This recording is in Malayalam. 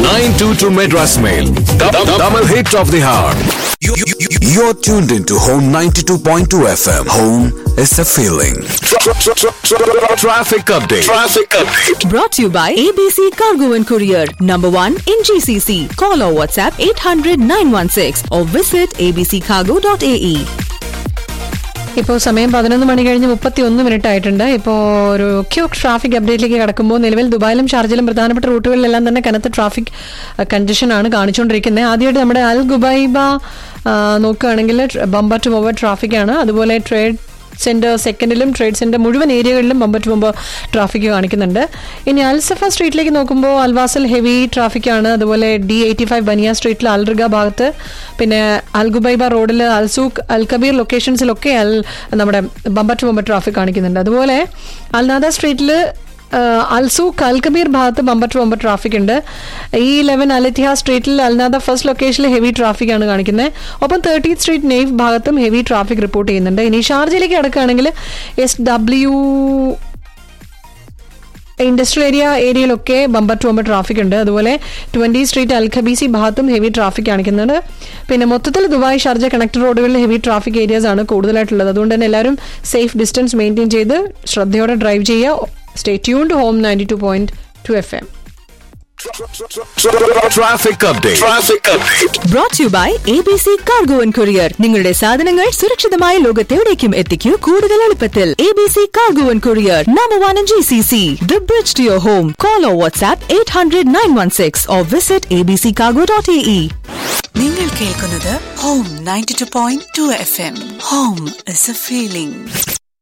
922 Madras Mail. Tamil hit of the hour. You're tuned into Home 92.2 FM. Home is a feeling. Traffic update. Traffic update. Brought to you by ABC Cargo and Courier, number one in GCC. Call or WhatsApp 800 916 or visit abccargo.ae. ഇപ്പോൾ സമയം പതിനൊന്ന് മണി കഴിഞ്ഞ് മുപ്പത്തി ഒന്ന് മിനിറ്റ് ആയിട്ടുണ്ട് ഇപ്പോൾ ഒരു ക്യൂക്ക് ട്രാഫിക് അപ്ഡേറ്റിലേക്ക് കടക്കുമ്പോൾ നിലവിൽ ദുബായിലും ഷാർജയിലും പ്രധാനപ്പെട്ട റൂട്ടുകളിലെല്ലാം തന്നെ കനത്ത ട്രാഫിക് കണ്ടീഷൻ ആണ് കാണിച്ചുകൊണ്ടിരിക്കുന്നത് ആദ്യമായിട്ട് നമ്മുടെ അൽ ഗുബൈബ ആ, നോക്കുകയാണെങ്കിൽ ബമ്പർ ടു ബമ്പർ ട്രാഫിക് ആണ് അതുപോലെ ട്രേഡ് സെന്റർ സെക്കൻഡിലും ട്രേഡ് സെന്റർ മുഴുവൻ ഏരിയകളിലും ബമ്പർ ടു ബമ്പർ ട്രാഫിക് കാണിക്കുന്നുണ്ട് ഇനി അൽസഫ സ്ട്രീറ്റിലേക്ക് നോക്കുമ്പോൾ അൽവാസൽ ഹെവി ട്രാഫിക് ആണ് അതുപോലെ ഡി എയ്റ്റി ഫൈവ് ബനിയ സ്ട്രീറ്റിൽ അൽറിഗ ഭാഗത്ത് പിന്നെ അൽഗുബൈബ റോഡിൽ അൽസൂഖ് അൽ കബീർ ലൊക്കേഷൻസിലൊക്കെ അൽ നമ്മുടെ ബമ്പർ ടു ബമ്പർ ട്രാഫിക് കാണിക്കുന്നുണ്ട് അതുപോലെ അൽനാദ സ്ട്രീറ്റിൽ അൽസൂഖ് അൽ കബീർ ഭാഗത്ത് ബമ്പർ ടു ബമ്പർ ട്രാഫിക് ഉണ്ട് ഈ ലെവൻ അലത്തിഹ സ്ട്രീറ്റിൽ അൽനാദ ഫസ്റ്റ് ലൊക്കേഷനിൽ ഹെവി ട്രാഫിക് ആണ് കാണിക്കുന്നത് ഒപ്പം തേർട്ടി സ്ട്രീറ്റ് നെയ്ഫ് ഭാഗത്തും ഹെവി ട്രാഫിക് റിപ്പോർട്ട് ചെയ്യുന്നുണ്ട് ഇനി ഷാർജയിലേക്ക് കിടക്കുകയാണെങ്കിൽ എസ് ഡബ്ല്യു ഇൻഡസ്ട്രിയൽ ഏരിയ ഏരിയയിലൊക്കെ ബമ്പർ ടു ബമ്പർ ട്രാഫിക് ഉണ്ട് അതുപോലെ ട്വന്റി സ്ട്രീറ്റ് അൽ ഖബീസി ഭാഗത്തും ഹെവി ട്രാഫിക് കാണിക്കുന്നുണ്ട് പിന്നെ മൊത്തത്തിൽ ദുബായ് ഷാർജ കണക്ടർ റോഡുകളിൽ ഹെവി ട്രാഫിക് ഏരിയാസ് ആണ് കൂടുതലായിട്ടുള്ളത് അതുകൊണ്ട് തന്നെ എല്ലാവരും സേഫ് ഡിസ്റ്റൻസ് മെയിൻറ്റെയിൻ ചെയ്ത് ശ്രദ്ധയോടെ ഡ്രൈവ് ചെയ്യുക stay tuned Home ninety two point two F M Traffic update. Traffic update. Brought to you by ABC Cargo and Courier. നിങ്ങളുടെ സാധനങ്ങൾ സുരക്ഷിതമായ ലോകത്തെവിടേക്കും എത്തിക്കൂ കൂടുതൽ എളുപ്പത്തിൽ ABC Cargo and Courier, number one in GCC. The bridge to your home. Call or WhatsApp 800 916 or visit abccargo.ae. നിങ്ങൾ കേൾക്കുന്നത് Home ninety two point two F M Home is a feeling